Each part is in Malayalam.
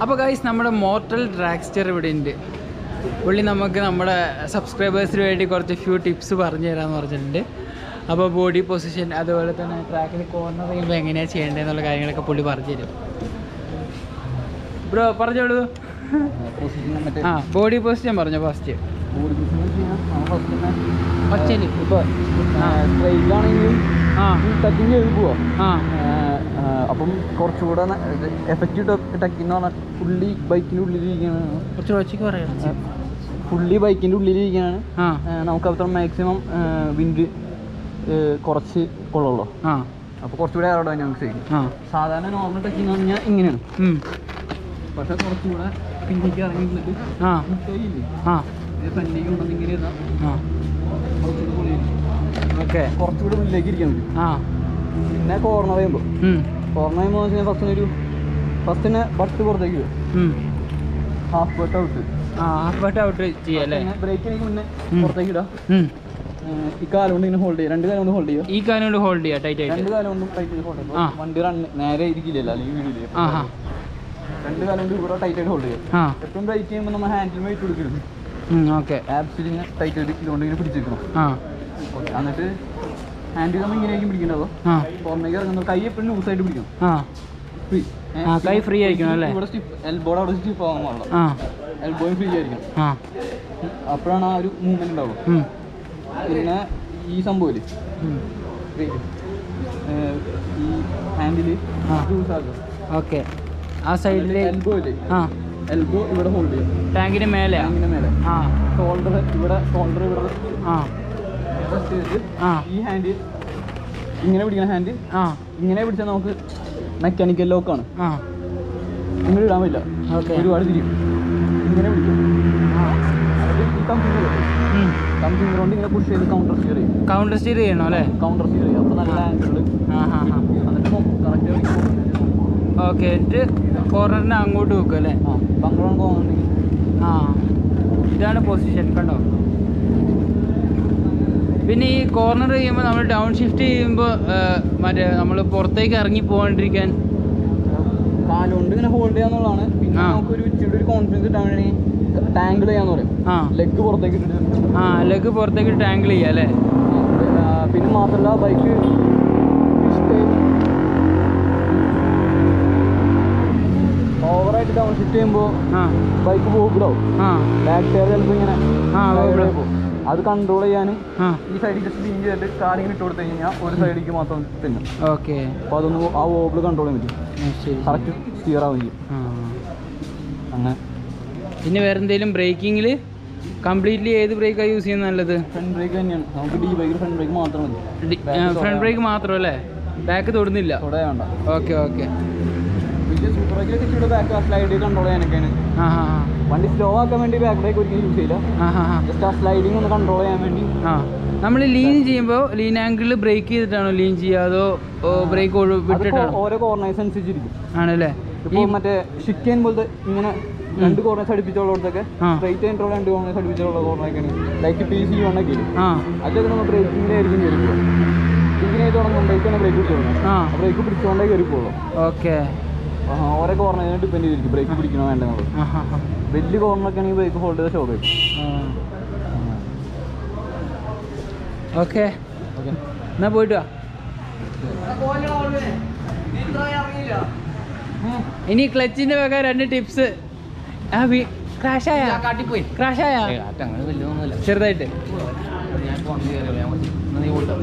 അപ്പോൾ ഗൈസ് നമ്മുടെ മോർട്ടൽ ഡ്രാക്സ്റ്റർ ഇവിടെ ഉണ്ട് പുള്ളി നമുക്ക് നമ്മുടെ സബ്സ്ക്രൈബേഴ്സിന് വേണ്ടി കുറച്ച് ഫ്യൂ ടിപ്സ് പറഞ്ഞു തരാമെന്ന് പറഞ്ഞിട്ടുണ്ട് അപ്പോൾ ബോഡി പൊസിഷൻ അതുപോലെ തന്നെ ട്രാക്കിൽ കോർണർ ചെയ്യുമ്പോൾ എങ്ങനെയാണ് ചെയ്യേണ്ടതെന്നുള്ള കാര്യങ്ങളൊക്കെ പുള്ളി പറഞ്ഞു തരും ബ്രോ പറഞ്ഞോളൂ പൊസിഷൻ മറ്റേ ആ ബോഡി പൊസിഷൻ പറഞ്ഞു ഫസ്റ്റ് ബോഡി പൊസിഷൻ നമ്മൾ ഫസ്റ്റ് തന്നെ ഒച്ചയിൽ ഇപ്പോൾ ആ. സ്ട്രൈറ്റിലാണെങ്കിലും ആ ടച്ചിങ് ചെയ്ത് പോവാം ആ അപ്പം കുറച്ചുകൂടെ എഫക്റ്റീവ് ടച്ചിങ് എന്ന് പറഞ്ഞാൽ ഫുള്ളി ബൈക്കിൻ്റെ ഉള്ളിലിരിക്കുകയാണ് കുറച്ച് ഒച്ചയ്ക്ക് പറയാം ഫുള്ളി ബൈക്കിൻ്റെ ഉള്ളിലിരിക്കുകയാണ് ആ നമുക്ക് അത്ര മാക്സിമം വിൻഡ് കുറച്ച് കൊള്ളുള്ളൂ ആ അപ്പോൾ കുറച്ചുകൂടെ എയറോഡൈനാമിക്സ് ആയിരിക്കും ആ സാധാരണ നോർമൽ ടച്ചിങ് എന്ന് പറഞ്ഞാൽ ഇങ്ങനെയാണ് ഉം. പക്ഷേ കുറച്ചുകൂടെ പിന്നേക്ക് ഇറങ്ങി നിന്നിട്ട് ആ മുട്ടയില്ലേ ആ ഇത് ഫ്രണ്ടിലേക്ക് കൊണ്ടുവന്ന് ഇങ്ങനെ ഇരുന്നാൽ ആ കുറച്ചുകൂടെ പൊളിയായിരിക്കും ഓക്കെ കുറച്ചുകൂടെ മുന്നിലേക്ക് ഇരിക്കാൻ പറ്റും ആ പിന്നെ കോർണർ ചെയ്യുമ്പോൾ ഉം. കോർണർ ചെയ്യുമ്പോൾ വെച്ചാൽ ഫസ്റ്റിന് ഒരു ഫസ്റ്റിന് ബട്ട് പുറത്തേക്ക് വരും ഉം. ഹാഫ് ബട്ട് ഔട്ട് ആ ഹാഫ് ബട്ട് ഔട്ട് ചെയ്യാം അല്ലേ ബ്രേക്ക് എനിക്ക് മുന്നേ ഉം. പുറത്തേക്ക് ഇടാം ഉം. ഏഹ് ഈ കാലം കൊണ്ട് ഇങ്ങനെ ഹോൾഡ് ചെയ്യുക രണ്ട് കാലം കൊണ്ട് ഹോൾഡ് ചെയ്യുക ഈ കാര്യം കൊണ്ട് ഹോൾഡ് ചെയ്യാം ടൈറ്റ് ആയിട്ട് രണ്ട് കാലം കൊണ്ടും ടൈറ്റ് ചെയ്ത് ഹോൾഡ് ആ. ചെയ്യുക വണ്ടി റൺ നേരെ ഇരിക്കില്ലല്ലോ അല്ലെങ്കിൽ വീടില്ലേ ആ ഹാ രണ്ട് കാലം കൊണ്ട് ഇവിടെ ടൈറ്റ് ആയിട്ട് ഹോൾഡ് ചെയ്യുക ആ എപ്പോഴും ബ്രേക്ക് ചെയ്യുമ്പോൾ നമ്മൾ ഹാൻഡിൽ വെയിറ്റ് കൊടുക്കരുത് ഓക്കെ ആപ്സിൽ ഇങ്ങനെ ടൈറ്റ് ആയിട്ട് ഇതുകൊണ്ട് ഇങ്ങനെ പിടിച്ചിരിക്കണം ആ ഓക്കെ എന്നിട്ട് ഹാൻഡിൽ നമ്മൾ ഇങ്ങനെയായിരിക്കും പിടിക്കേണ്ടതോ ആ പുറമേക്ക് ഇറങ്ങുന്ന കൈ എപ്പോഴും ലൂസായിട്ട് പിടിക്കണം ആ ഫ്രീ ആ, കൈ free ആയിരിക്കണം അല്ലേ? ഇവിടെ സ്റ്റിപ്പ് എൽബോടെ അവിടെ സ്റ്റിപ്പ് ആവാൻ പാടില്ല ആ എൽബോയും ഫ്രീ ആയിരിക്കണം ആ അപ്പോഴാണ് ആ ഒരു മൂവ്മെന്റ് ഉണ്ടാവുക ഉം. പിന്നെ ഈ സംഭവമില്ലേ ഉം. Wait. ഏഹ് ഈ ഹാൻഡില് ആ. ലൂസ് ആക്കുക ഓക്കെ ആ സൈഡിൽ എൽബോ ഇല്ലേ ആ എൽബോ ഇവിടെ ഹോൾഡ് ചെയ്യും ടാങ്കിന് മേലെയാ അങ്ങനെ മേലെ ആ ഷോൾഡർ ഇവിടെ ഷോൾഡർ ഇവിടെ ആ റെസ്റ്റ് ചെയ്തിട്ട് ആ ഈ ഹാൻഡ് ഇങ്ങനെ പിടിക്കുന്ന ഹാൻഡ് ആ ഇങ്ങനെ പിടിച്ചാൽ നമുക്ക് മെക്കാനിക്കൽ ലോക്കാണ് ആ ഇങ്ങനെ ഇടാൻ പറ്റില്ല ഓക്കെ ഒരുപാട് തിരിയും ഇങ്ങനെ പിടിക്കും അത് ഈ കമ്പ്യൂട്ടർ കമ്പ്യൂട്ടർ കൊണ്ട് ഇങ്ങനെ പുഷ് ചെയ്ത് കൗണ്ടർ സ്റ്റിയർ ചെയ്യും കൗണ്ടർ സ്റ്റീർ ചെയ്യണം അല്ലേ കൗണ്ടർ സ്റ്റിയർ ചെയ്യും അപ്പോൾ നല്ല ആംഗിളിൽ ആ ഹാ ഹാ എന്നിട്ട് കറക്റ്റ് ഓക്കെ എന്നിട്ട് കോർണറിന് അങ്ങോട്ട് വെക്കും അല്ലേ ആ ബംഗ്ലോൺ പോകുന്നുണ്ടെങ്കിൽ ആ ഇതാണ് പൊസിഷൻ കണ്ടോ പിന്നെ ഈ കോർണർ ചെയ്യുമ്പോൾ നമ്മൾ ഡൗൺ ഷിഫ്റ്റ് ചെയ്യുമ്പോൾ മറ്റേ നമ്മൾ പുറത്തേക്ക് ഇറങ്ങി പോകാണ്ടിരിക്കാൻ കാലുകൊണ്ട് ഇങ്ങനെ ഹോൾഡ് ചെയ്യാന്നുള്ളതാണ് പിന്നെ ആ. നമുക്ക് ഒരു ഇച്ചിരി ഒരു കോൺഫിഡൻസ് കിട്ടാൻ വേണ്ടി ടാങ്കിൾ ചെയ്യാന്ന് പറയും ആ ലെഗ് പുറത്തേക്ക് ഇട്ടിട്ട് ആ ലെഗ് പുറത്തേക്ക് ടാങ്കിൾ ചെയ്യാം അല്ലേ ആ, പിന്നെ മാത്രമല്ല ബൈക്ക് ഓവറായിട്ട് ഡൗൺ ഷിഫ്റ്റ് ചെയ്യുമ്പോൾ ആ ബൈക്ക് പോകിടാവും ആ ബാക്ക് ടയർ ചിലപ്പോൾ ഇങ്ങനെ ആ, side wobble. ആയി പോകും. അത് കൺട്രോൾ ചെയ്യാനും ആ ഈ സൈഡിൽ ജസ്റ്റ് ലീൻ ചെയ്തിട്ട് കാലിങ്ങനെ ഇട്ട് കൊടുത്തു കഴിഞ്ഞാൽ ഒരു സൈഡിലേക്ക് മാത്രം തിന്നും ഓക്കെ അപ്പോൾ അതൊന്ന് ആ ഓബിൾ കൺട്രോൾ ചെയ്യാൻ പറ്റും ശരി കറക്റ്റ് സ്റ്റിയർ ആവുകയും ചെയ്യും ആ അങ്ങനെ പിന്നെ വേറെ എന്തെങ്കിലും ബ്രേക്കിങ്ങിൽ കംപ്ലീറ്റ്ലി ഏത് ബ്രേക്കാണ് യൂസ് ചെയ്യുന്നത് നല്ലത് ഫ്രണ്ട് ബ്രേക്ക് തന്നെയാണ് നമുക്ക് ഡി ബൈക്കിൽ ഫ്രണ്ട് ബ്രേക്ക് മാത്രം മതി ഫ്രണ്ട് ബ്രേക്ക് മാത്രമല്ലേ ബാക്ക് തൊടുന്നില്ല തൊടേ വേണ്ട ഓക്കെ ഓക്കെ വലിയ സൂപ്പർ ബൈക്കിലൊക്കെ ഇച്ചിരി ബാക്ക് സ്ലൈഡ് കൺട്രോൾ ചെയ്യാനൊക്കെയാണ് ആ ഹാ വണ്ടി സ്ലോ ആക്കാൻ വേണ്ടി ബാക്ക് ബ്രേക്ക് ഒരിക്കലും യൂസ് ചെയ്യില്ല ആ ഹാ ഹാ ജസ്റ്റ് ആ സ്ലൈഡിങ് ഒന്ന് കൺട്രോൾ ചെയ്യാൻ വേണ്ടി ആ നമ്മൾ ലീൻ ചെയ്യുമ്പോൾ ലീൻ ആംഗിളിൽ ബ്രേക്ക് ചെയ്തിട്ടാണോ ലീൻ ചെയ്യുക അതോ ബ്രേക്ക് അതിപ്പോ വിട്ടിട്ടാണോ ഓരോ കോർണേഴ്സ് അനുസരിച്ചിരിക്കും ആണല്ലേ ഇപ്പോൾ മറ്റേ ഷിക്കൻ പോലത്തെ ഇങ്ങനെ രണ്ട് കോർണേഴ്സ് അടുപ്പിച്ചുള്ളടത്തൊക്കെ ആ. സ്ട്രൈറ്റ് ആയിട്ടുള്ള രണ്ട് കോർണേഴ്സ് അടുപ്പിച്ചുള്ള കോർണറൊക്കെയാണ് ലൈക്ക് പി സി വണ്ണൊക്കെ ഇല്ലേ ആ അതൊക്കെ നമ്മൾ ബ്രേക്കിങ്ങിൻ്റെ ആയിരിക്കും കയറി പോകും ഇങ്ങനെ തുടങ്ങുമ്പോഴേക്കാണ് ബ്രേക്ക് പിടിച്ചോളൂ ആ ബ്രേക്ക് പിടിച്ചുകൊണ്ടേ കയറി പോകുള്ളൂ ഓക്കെ ഓരോ കോർണറിനെ ഡിപ്പെൻഡ് ചെയ്തിരിക്കും ബ്രേക്ക് പിടിക്കണോ വേണ്ട നമ്മൾ ആ ഹാ ഹാ വലിയ കോർണറൊക്കെ ആണെങ്കിൽ ബ്രേക്ക് ഹോൾഡ് ചെയ്ത ഷോ വരും ഓക്കെ ഓക്കെ എന്നാ പോയിട്ട് വാ ഇനി ക്ലച്ചിന്റെ വക രണ്ട് ടിപ്സ് ആ ക്രാഷ് ആയ കാട്ടിപ്പോയി ക്രാഷ് ആയ അങ്ങനെ വലിയൊന്നുമില്ല ചെറുതായിട്ട് ഞാൻ കൊണ്ട് കയറിയല്ലോ ഞാൻ മതി എന്നാ നീ ഓൾട്ടോ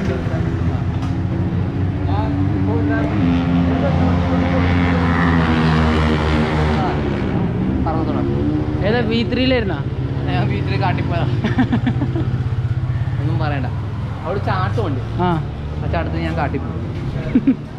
അറുപതോടാ ഏതാ വി ത്രീയിലായിരുന്നാ ഞാൻ വീട്ടിൽ കാട്ടിപ്പോയതാ ഒന്നും പറയണ്ട അവിടെ ചാട്ടമുണ്ട് ആ ആ ചാട്ടത്തിൽ ഞാൻ കാട്ടിപ്പോയി